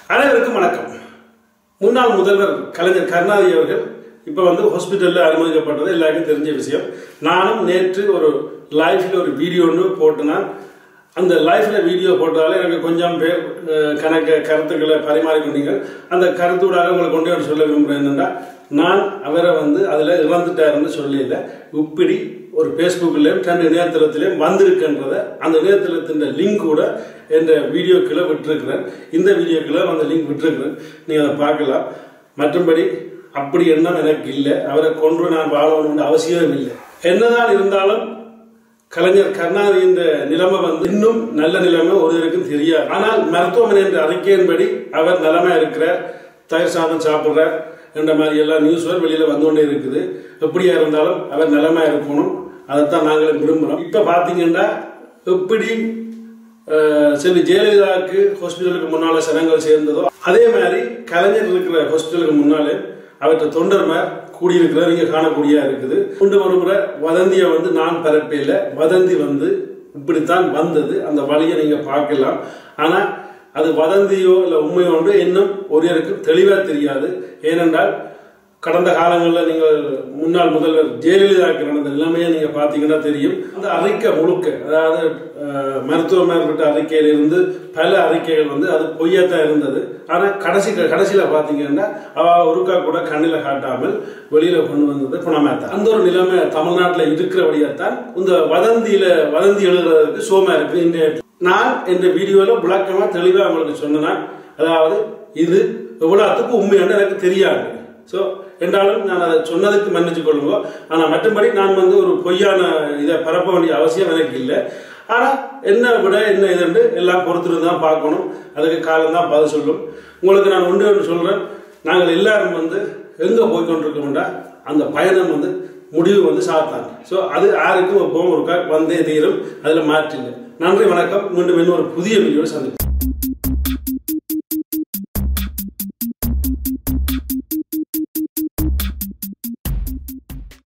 அனைவருக்கும் வணக்கம் முன்னாள் முதல்வர் கலைஞர் கருணாநிதி அவர்கள் இப்போ வந்து ஹாஸ்பிட்டலில் அனுமதிக்கப்பட்டது எல்லாருக்கும் தெரிஞ்ச விஷயம் நானும் நேற்று ஒரு லைஃப்பில் ஒரு வீடியோ ஒன்று போட்டுனான் அந்த லைஃப்பில் வீடியோ போட்டதால எனக்கு கொஞ்சம் பேர் அஹ், கணக்கு கருத்துக்களை பரிமாறிக்கொண்டீங்க அந்த கருத்தூடாக உங்களை கொண்டு வந்து சொல்ல விரும்புகிறேன் என்னென்னா நான் அவரை வந்து அதில் இறந்துட்டாருன்னு சொல்லல இப்படி ஒரு ஃபேஸ்புக்லேயும் ரெண்டு இணையதளத்திலையும் வந்திருக்கின்றத அந்த இணையதளத்தின் லிங்க் கூட என்ற வீடியோக்களை விட்டுருக்கிறேன் இந்த வீடியோக்களை அந்த லிங்க் விட்டுருக்கிறேன் நீங்கள் அதை பார்க்கலாம் மற்றும்படி அப்படி எண்ணம் எனக்கு இல்லை அவரை கொன்று நான் வாழணும்னு அவசியம் இல்லை என்னதான் இருந்தாலும் கலைஞர் கருணாநிதியின் நிலைமை வந்து இன்னும் நல்ல நிலைமை ஒருவருக்கும் தெரியாது ஆனால் மருத்துவமனை என்ற அறிக்கையின்படி அவர் நிலைமை இருக்கிறார் தயிர் சாதம் சாப்பிட்றார் என்ற மாதிரி எல்லாம் நியூஸ்கள் வெளியில வந்து கொண்டே இருக்குது எப்படியா இருந்தாலும் அவர் நிலைமை இருக்கணும் அதைத்தான் நாங்களும் விரும்புகிறோம் இப்போ பார்த்தீங்கன்னா எப்படி அஹ், செல்வி ஜெயலலிதாவுக்கு ஹாஸ்பிட்டலுக்கு முன்னால சனங்கள் சேர்ந்ததோ அதே மாதிரி கலைஞர் இருக்கிற ஹாஸ்பிட்டலுக்கு முன்னாலே அவற்றை தொண்டர்மார் கூடியிருக்கிறார் இங்க காணக்கூடியா இருக்குது கொண்டு வருகிற வதந்தியை வந்து நான் பரப்பையில் வதந்தி வந்து இப்படித்தான் வந்தது அந்த வழியை நீங்க பார்க்கலாம் ஆனா அது வதந்தியோ இல்லை உண்மையோ ஒன்று இன்னும் ஒருவருக்கு தெளிவாக தெரியாது ஏனென்றால் கடந்த காலங்களில் நீங்கள் முன்னாள் முதல்வர் ஜெயலலிதாவுக்கு நடந்த எல்லாமே நீங்கள் பார்த்தீங்கன்னா தெரியும் அந்த அறிக்கை முழுக்க அதாவது அஹ், மருத்துவ மேற்பட்ட அறிக்கையிலிருந்து பல அறிக்கைகள் வந்து அது பொய்யாத்தான் இருந்தது ஆனால் கடைசி கடைசியில் பார்த்தீங்கன்னா அவ ஒருக்கா கூட கண்ணில் காட்டாமல் வெளியில கொண்டு வந்தது புனமேத்தான் அந்த ஒரு நிலைமை தமிழ்நாட்டில் இருக்கிறபடியாத்தான் இந்த வதந்தியில வதந்தி எழுதுறதுக்கு சோமா இருக்கு இந்த நான் இந்த வீடியோவில் விளக்கமா தெளிவாக உங்களுக்கு சொன்னேன் அதாவது இது எவ்வளோத்துக்கு உண்மையான எனக்கு தெரியாது ஸோ என்றாலும் நான் அதை சொன்னதுக்கு மன்னிச்சு கொள்ளுங்க ஆனால் மற்றபடி நான் வந்து ஒரு பொய்யான இதை பரப்ப வேண்டிய அவசியம் எனக்கு இல்லை ஆனால் என்ன விட என்ன இதுன்னு எல்லாம் பொறுத்துட்டு தான் பார்க்கணும் அதுக்கு காலம் தான் பதில் சொல்லும் உங்களுக்கு நான் ஒன்று ஒன்று சொல்கிறேன் நாங்கள் எல்லாரும் வந்து எங்கே போய் கொண்டிருக்கோம்டா அந்த பயணம் வந்து முடிவு வந்து சாத்தாங்க ஸோ அது யாருக்கும் எப்பவும் ஒரு வந்தே தீரும் அதில் மாற்றில்லை நன்றி வணக்கம் மீண்டும் இன்னொரு புதிய வீடியோவில் சந்திப்போம்